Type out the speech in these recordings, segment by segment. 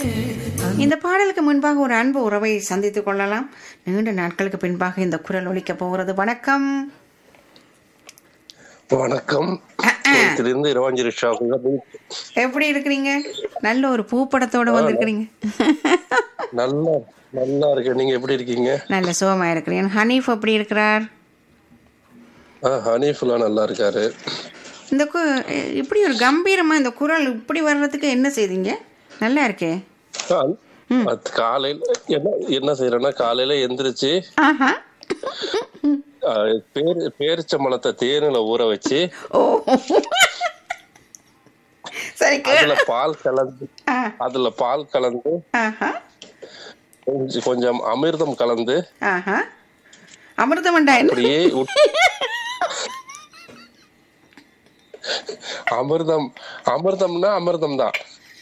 இந்த பாடலுக்கு முன்பாக ஒரு அன்பு உறவை சந்தித்துக் கொள்ளலாம் நீண்ட நாட்களுக்கு பின்பாக இந்த குரல் ஒலிக்க போகிறது வணக்கம் வணக்கம் இருந்து இரவாஞ்சி ரிஷா எப்படி இருக்கிறீங்க நல்ல ஒரு பூப்படத்தோட வந்திருக்கிறீங்க நல்லா நல்லா இருக்கு நீங்க எப்படி இருக்கீங்க நல்ல சுகமா இருக்கிறீங்க ஹனீஃப் எப்படி இருக்கிறார் ஆ, ஹனீஃபுல்லா நல்லா இருக்காரு இந்த கு இப்படி ஒரு கம்பீரமா இந்த குரல் இப்படி வர்றதுக்கு என்ன செய்தீங்க நல்லா இருக்கே ஆ, அது காலையில என்ன என்ன செய்யறேன்னா காலையில எந்திரிச்சு ஆஹா ஆ, பேர் பேரிச்சம்பழத்தை தேனில ஊற வச்சு ஓ சரி கே அதுல பால் கலந்து ஆ, அதுல பால் கலந்து ஆஹா கொஞ்சம் கொஞ்சம் அமிர்தம் கலந்து ஆஹா அமிர்தமண்டா என்ன அப்படியே உட்- அமிர்தம் அமிர்தம்னா அமிர்தம் தான்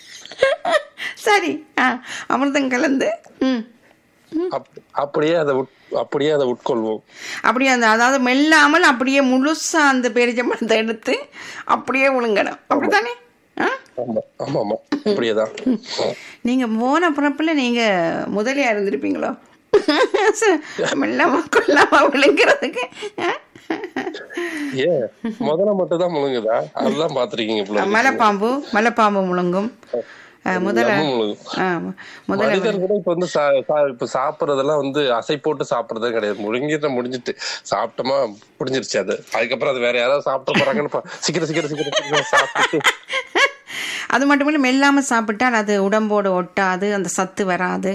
சரி ஆ அமிர்தம் கலந்து ம் அப்- அப்படியே அதை உட்- அப்படியே அதை உட்கொள்வோம் அப்படியே அந்த அதாவது மெல்லாமல் அப்படியே முழுசா அந்த பேரிச்சம்பழத்தை எடுத்து அப்படியே விழுங்கணும் அப்படித்தானே ஆ ஆமா ஆமா ஆமா அப்படியேதான் நீங்க போன பிறப்புல நீங்க முதலியா இருந்திருப்பீங்களோ மெல்லாம கொல்லாம விழுங்கிறதுக்கு ஆ? ஏன் முதல்ல மட்டும் தான் முழுங்குதா அதெல்லாம் பாத்திருக்கீங்க போல இருக்கு. மலைப்பாம்பு மலைப்பாம்பு முழுங்கும் ஆ, முதல்ல எல்லாமும் முழுங்கும் ஆ, முதல்ல மனிதர் கூட இப்ப வந்து சா- சா- இப்ப சாப்பிடுறதெல்லாம் வந்து அசை போட்டு சாப்பிடுறதே கிடையாது முழுங்கிட்ட முடிஞ்சிட்டு சாப்பிட்டோமா முடிஞ்சிருச்சு அது அதுக்கப்புறம் அது வேற யாராவது சாப்பிட்டு போறாங்கன்னு பா- சீக்கிரம் சீக்கிரம் சீக்கிரம் சீக்கிரம் சாப்பிட்டு அது மட்டும் இல்லை மெல்லாமல் சாப்பிட்டால் அது உடம்போடு ஒட்டாது அந்த சத்து வராது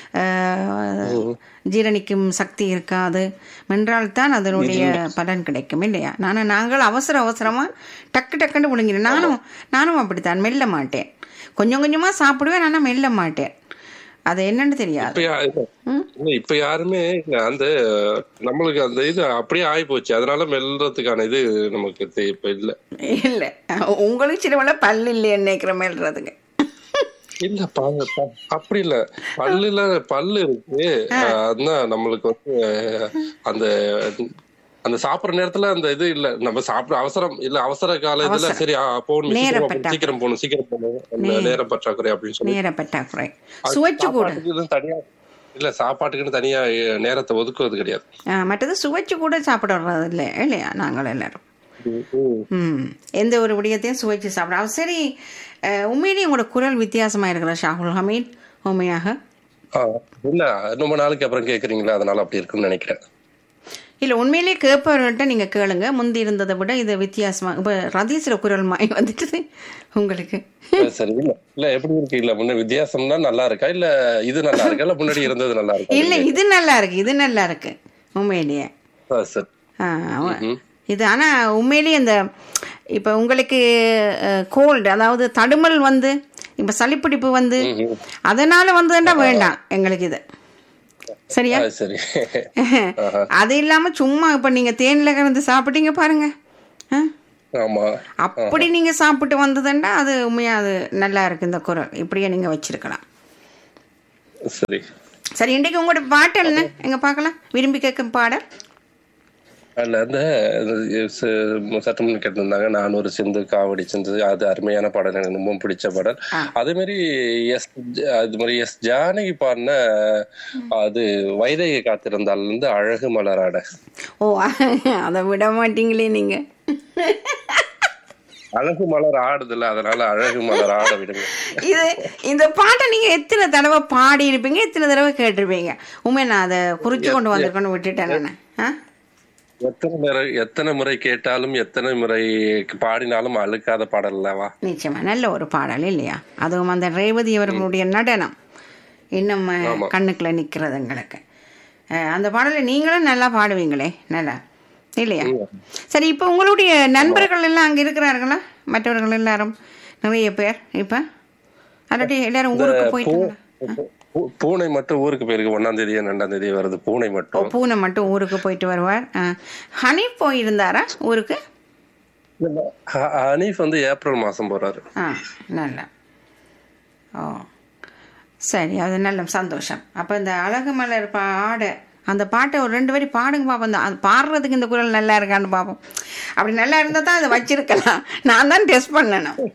ஆஹ், ஜீரணிக்கும் சக்தி இருக்காது மென்றால்தான் அதனுடைய பலன் கிடைக்கும் இல்லையா நான் நாங்கள் அவசர அவசரமாக டக்கு டக்குன்னு விழுங்கிறேன் நானும் நானும் அப்படித்தான் மெல்ல மாட்டேன் கொஞ்சம் கொஞ்சமாக சாப்பிடுவேன் ஆனால் மெல்ல மாட்டேன் அது என்னன்னு தெரியாது இப்ப யா- இல்ல, இப்ப யாருமே இல்ல, அந்த நம்மளுக்கு அந்த இது அப்படியே ஆகி போச்சு அதனால மெல்றதுக்கான இது நமக்கு தெ- இப்ப இல்ல இல்லை உங்களுக்கு சிலவள பல்லு இல்லையே நினைக்கிற மெல்றதுக்கு இல்ல ப- ப- அப்படி இல்ல பல்லுல பல்லு இருக்கு அதான் நம்மளுக்கு வந்து அந்த அந்த சாப்பிடுற நேரத்துல அந்த இது இல்ல நம்ம சாப்பிட அவசரம் இல்ல அவசர கால இதுல சரி ஆ, போகணும் நேர சீக்கிரம் பற்றாக்குறை. சீக்கிரம் போகணும் சீக்கிரம் போகணும் அந்த நேர பற்றாக்குறை அப்படின்னு சொல்லி நேர பற்றாக்குறை சுவைச்சு கூட சாப்பாட்டுக்கு தனியா இல்ல சாப்பாட்டுக்குன்னு தனியா அஹ், நேரத்தை ஒதுக்குவது கிடையாது ஆ, மற்றது சுவைச்சு கூட சாப்பிடுறது இல்லை இல்லையா நாங்கள் எல்லாரும் ம் எந்த ஒரு விடயத்தையும் சுவைச்சு சாப்பிட சரி அஹ், உண்மையிலேயே உங்களோட குரல் வித்தியாசமா இருக்கிற ஷாகுல் ஹமீத் உண்மையாக ஆ, இல்ல ரொம்ப நாளைக்கு அப்புறம் கேக்குறீங்களா அதனால அப்படி இருக்குன்னு நினைக்கிறேன் இல்லை உண்மையிலேயே கேட்பவர்கள்ட்ட நீங்கள் கேளுங்க முந்தி இருந்ததை விட இது வித்தியாசமா இப்போ ரதீஸ்வர குரல் மாய் வந்துட்டு உங்களுக்கு அஹ், சரி இல்ல இல்ல எப்படி இருக்கு இல்ல முன்ன வித்தியாசம்னா நல்லா இருக்கா இல்ல இது நல்லா இருக்கா இல்ல முன்னாடி இருந்தது நல்லா இருக்கா இல்லை இது நல்லா இருக்கு இது நல்லா இருக்கு உண்மையிலேயே ஆ, சரி ஆ, அவ- இது ஆனால் உண்மையிலேயே இந்த இப்போ உங்களுக்கு கோல்டு அதாவது தடுமல் வந்து இப்போ சளிப்பிடிப்பு வந்து அதனால வந்ததுன்னா வேண்டாம் எங்களுக்கு இது சரியா ஆ, சரி அது இல்லாம சும்மா இப்ப நீங்க தேன்ல கலந்து சாப்பிட்டீங்க பாருங்க ஆ? ஆமா அப்படி நீங்க சாப்பிட்டு வந்ததுன்னா அது உண்மையா அது நல்லா இருக்கு இந்த குரல் இப்படியே நீங்க வச்சிருக்கலாம் சரி சரி இன்றைக்கு உங்களோட பாட்டு என்ன எங்க பார்க்கலாம் விரும்பி கேட்கும் பாடல் அதுல அந்த சட்டமன்ற கேட்டிருந்தாங்க நான் ஒரு சிந்து காவடி சிந்து அது அருமையான பாடல் எனக்கு ரொம்ப பிடிச்ச பாடல் அதே மாதிரி எஸ் அது மாதிரி எஸ் ஜானகி பாடின அது வைதகை காத்திருந்தால் இருந்து அழகு மலராட ஓ அதை விட மாட்டீங்களே நீங்க அழகு மலர் ஆடுதுல்ல அதனால அழகு மலர் ஆட விடுங்க இது இந்த பாட்டை நீங்க எத்தனை தடவை பாடி இருப்பீங்க எத்தனை தடவை கேட்டிருப்பீங்க உண்மை நான் அதை குறிச்சு கொண்டு வந்திருக்கேன்னு விட்டுட்டேன் நான் ஆ எத்தனை முறை எத்தனை முறை கேட்டாலும் எத்தனை முறை பாடினாலும் அழுக்காத பாடல் அல்லவா நிச்சயமா நல்ல ஒரு பாடல் இல்லையா அதுவும் அந்த ரேவதி அவர்களுடைய நடனம் இன்னும் அஹ், கண்ணுக்குள்ள நிக்கிறது எங்களுக்கு அஹ், அந்த பாடலை நீங்களும் நல்லா பாடுவீங்களே நல்லா இல்லையா சரி இப்போ உங்களுடைய நண்பர்கள் எல்லாம் அங்க இருக்கிறார்களா மற்றவர்கள் எல்லாரும் நிறைய பேர் இப்ப அல்லாட்டி எல்லாரும் ஊருக்கு போயிட்டாங்களா பூ- பூனை மட்டும் ஊருக்கு போயிருக்கு ஒன்னாம் தேதி ரெண்டாம் தேதி வருது பூனை ஓ, மட்டும் பூனை மட்டும் ஊருக்கு போயிட்டு வருவார் அஹ், ஹனி போயிருந்தாரா ஊருக்கு ஹ- ஹனீஃப் வந்து ஏப்ரல் மாசம் போறாரு ஆ நல்ல ஓ சரி அது நல்ல சந்தோஷம் அப்போ இந்த அழகு மலர் பாட அந்த பாட்டை ஒரு ரெண்டு வரி பாடுங்க பார்ப்போம் அந்த அது பாடுறதுக்கு இந்த குரல் நல்லா இருக்கான்னு பார்ப்போம் அப்படி நல்லா இருந்தால் தான் அதை வச்சிருக்கலாம் நான் தான் டெஸ்ட் பண்ணணும்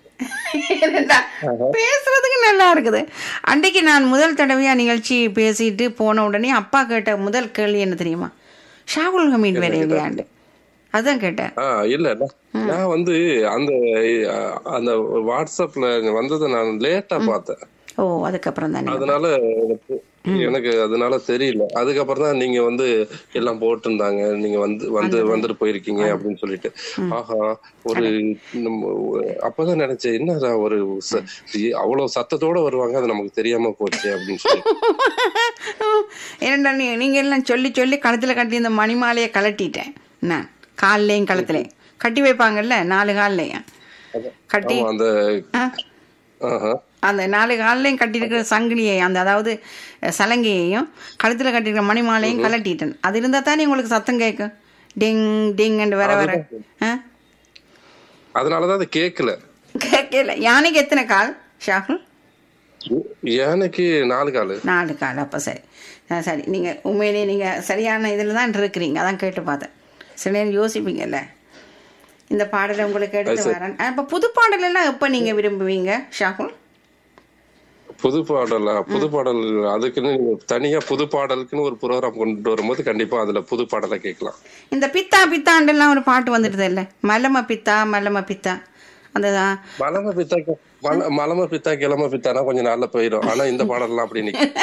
ஏனென்றா, பேசுறதுக்கு நல்லா இருக்குது அன்றைக்கு நான் முதல் தடவையா நிகழ்ச்சி பேசிட்டு போன உடனே அப்பா கேட்ட முதல் கேள்வி என்ன தெரியுமா ஷாகுல் ஹமீட் வேற இல்லையாண்டு அதுதான் கேட்டேன் ஆ இல்ல நான் நான் வந்து அந்த அஹ், அந்த வாட்ஸ்அப்ல வந்ததை நான் லேட்டா பார்த்தேன் ஓ அதுக்கப்புறம் தானே அதனால எனக்கு எனக்கு அதனால தெரியல அதுக்கப்புறம் தான் நீங்க வந்து எல்லாம் போட்டிருந்தாங்க நீங்க வந்து வந்து வந்துட்டு போயிருக்கீங்க அப்படின்னு சொல்லிட்டு ஆஹா ஒரு நம்ம அப்பதான் நினைச்சேன் என்னடா ஒரு ச- அவ்வளவு சத்தத்தோட வருவாங்க அது நமக்கு தெரியாம போச்சு அப்படின்னு சொல்லி ஏனண்டா நீ நீங்க எல்லாம் சொல்லி சொல்லி கழுத்துல கட்டி இந்த மணிமாலையை கலட்டிட்டேன் நான் கால்லையும் கழுத்துலையும் கட்டி வைப்பாங்கல்ல நாலு கால்லையும் கட்டி ஆமா அந்த ஆ, ஆஹா அந்த நாலு கால்லையும் கட்டியிருக்கிற சங்கிலியை அந்த அதாவது அஹ், சலங்கையையும் கழுத்துல கட்டியிருக்கிற மணிமாலையும் கலட்டிட்டேன் அது இருந்தா தானே உங்களுக்கு சத்தம் கேட்கும் டிங் டிங்ன்னு வர வர ஆ அதனாலதான் அதை கேட்கல கேட்கல யானைக்கு எத்தனை கால் ஷாகுல் யானைக்கு நாலு காலு நாலு கால் அப்போ சரி ஆ, சரி நீங்கள் உண்மையிலேயே நீங்கள் சரியான இதில் தான் இருக்கிறீங்க அதான் கேட்டு பார்த்தேன் சில நேரம் யோசிப்பீங்கல்ல இந்த பாடலை உங்களுக்கு எடுத்து வரேன் இப்போ புது பாடல் எல்லாம் எப்போ நீங்கள் விரும்புவீங்க ஷாகுல் புது பாடலா புது பாடல் அதுக்குன்னு நீங்க தனியா புது பாடலுக்குன்னு ஒரு ப்ரோக்ராம் கொண்டு வரும்போது கண்டிப்பா அதுல புது பாடலை கேட்கலாம் இந்த பித்தா பித்தாண்டெல்லாம் ஒரு பாட்டு வந்துடுது இல்லை மலம பித்தா மலம பித்தா அந்த மலம பித்தா மல- மலம பித்தா கிளம பித்தானா கொஞ்சம் நாள்ல போயிடும் ஆனா இந்த பாடல்லாம் அப்படி நிக்கும்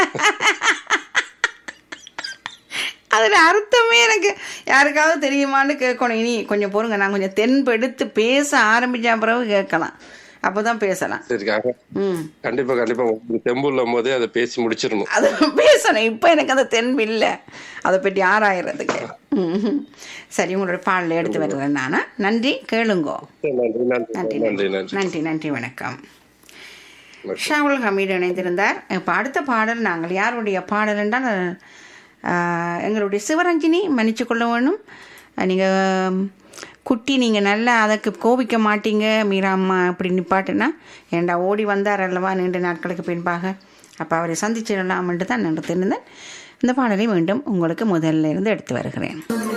அதில் அர்த்தமே எனக்கு யாருக்காவது தெரியுமான்னு கேட்கணும் இனி கொஞ்சம் பொறுங்க நான் கொஞ்சம் தென்பெடுத்து பேச ஆரம்பிச்ச பிறகு கேட்கலாம் அப்போ தான் பேசலாம் சரிக்காக ம் கண்டிப்பா கண்டிப்பா உங்களுக்கு தெம்பு இல்லாம போதே அதை பேசி முடிச்சிடணும் அது பேசணும் இப்போ எனக்கு அந்த தென்பு இல்லை அதை பற்றி ஆராயறதுக்கு ம். சரி உங்களோட பாடல எடுத்து வருகிறேன் நான் நன்றி கேளுங்கோ சரி, நன்றி நன்றி நன்றி நன்றி நன்றி நன்றி வணக்கம் ஷாவுல் ஹமீட் இணைந்திருந்தார் இப்போ அடுத்த பாடல் நாங்கள் யாருடைய பாடல் என்றால் ஆஹ், எங்களுடைய சிவரஞ்சினி மன்னிச்சு கொள்ள வேணும் நீங்கள் குட்டி நீங்கள் நல்லா அதுக்கு கோபிக்க மாட்டீங்க மீரா அம்மா அப்படி நிப்பாட்டுனா ஏண்டா ஓடி வந்தார் அல்லவா நீண்ட நாட்களுக்கு பின்பாக அப்போ அவரை சந்திச்சிடலாம்ன்ட்டு தான் நினைத்திருந்தேன் இந்த பாடலை மீண்டும் உங்களுக்கு முதல்ல இருந்து எடுத்து வருகிறேன்